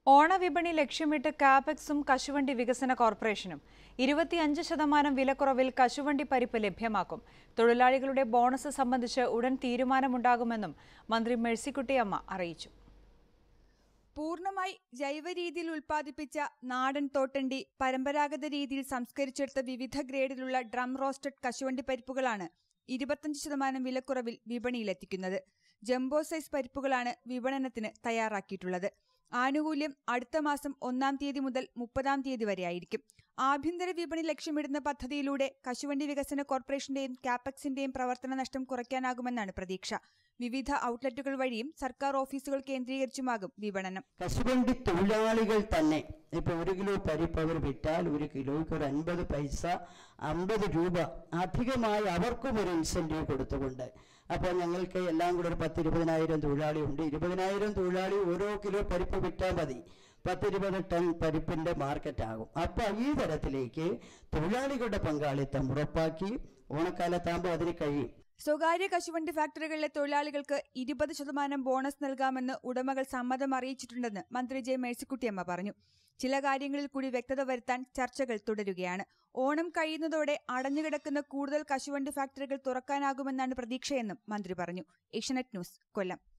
ഓണവിപണി ലക്ഷ്യമിട്ട് കാപെക്സും കശുവണ്ടി വികസന കോർപ്പറേഷനും ഇരുപത്തിയഞ്ച് ശതമാനം വിലക്കുറവിൽ കശുവണ്ടി പരിപ്പ് ലഭ്യമാക്കും തൊഴിലാളികളുടെ ബോണസ് സംബന്ധിച്ച് ഉടൻ തീരുമാനമുണ്ടാകുമെന്നും മന്ത്രി മേഴ്സിക്കുട്ടിയമ്മ അറിയിച്ചു പൂർണ്ണമായി ജൈവ രീതിയിൽ ഉൽപ്പാദിപ്പിച്ച നാടൻ തോട്ടണ്ടി പരമ്പരാഗത രീതിയിൽ സംസ്കരിച്ചെടുത്ത വിവിധ ഗ്രേഡിലുള്ള ഡ്രം റോസ്റ്റഡ് കശുവണ്ടി പരിപ്പുകളാണ് ഇരുപത്തഞ്ച് ശതമാനം വിലക്കുറവിൽ വിപണിയിലെത്തിക്കുന്നത് ജംബോ സൈസ് പരിപ്പുകളാണ് വിപണനത്തിന് തയ്യാറാക്കിയിട്ടുള്ളത് ആനുകൂല്യം അടുത്ത മാസം ഒന്നാം തീയതി മുതൽ മുപ്പതാം തീയതി വരെയായിരിക്കും ആഭ്യന്തര വിപണി ലക്ഷ്യമിടുന്ന പദ്ധതിയിലൂടെ കശുവണ്ടി വികസന കോർപ്പറേഷന്റെയും കാപെക്സിന്റെയും പ്രവർത്തന നഷ്ടം കുറയ്ക്കാനാകുമെന്നാണ് പ്രതീക്ഷ വിവിധ ഔട്ട്ലെറ്റുകൾ വഴിയും സർക്കാർ ഓഫീസുകൾ കേന്ദ്രീകരിച്ചുമാകും വിപണനം കശുവണ്ടി തൊഴിലാളികൾ തന്നെ ഇപ്പൊ ഒരു കിലോ പരിപ്പ് അവർ വിറ്റാൽ ഒരു കിലോയ്ക്ക് ഒരു അൻപത് പൈസ അമ്പത് രൂപ അധികമായി അവർക്കും ഒരു ഇൻസെന്റീവ് കൊടുത്തുകൊണ്ട് അപ്പോൾ ഞങ്ങൾക്ക് എല്ലാം കൂടെ ഒരു പത്ത് ഇരുപതിനായിരം തൊഴിലാളി ഉണ്ട് ഇരുപതിനായിരം തൊഴിലാളി ഓരോ കിലോ പരിപ്പ് വിറ്റാൽ മതി പത്തിരുപത് ടൺ പരിപ്പിന്റെ മാർക്കറ്റ് ആകും അപ്പൊ ഈ തരത്തിലേക്ക് തൊഴിലാളികളുടെ പങ്കാളിത്തം ഉറപ്പാക്കി ഓണക്കാലത്താകുമ്പോൾ അതിന് കഴിയും സ്വകാര്യ കശുവണ്ടി ഫാക്ടറികളിലെ തൊഴിലാളികൾക്ക് ഇരുപത് ശതമാനം ബോണസ് നൽകാമെന്ന് ഉടമകൾ സമ്മതം അറിയിച്ചിട്ടുണ്ടെന്ന് മന്ത്രി ജെ മേഴ്സിക്കുട്ടിയമ്മ പറഞ്ഞു ചില കാര്യങ്ങളിൽ കൂടി വ്യക്തത വരുത്താൻ ചർച്ചകൾ തുടരുകയാണ് ഓണം കഴിയുന്നതോടെ അടഞ്ഞുകിടക്കുന്ന കൂടുതൽ കശുവണ്ടി ഫാക്ടറികൾ തുറക്കാനാകുമെന്നാണ് പ്രതീക്ഷയെന്നും മന്ത്രി പറഞ്ഞു ഏഷ്യനെറ്റ് ന്യൂസ് കൊല്ലം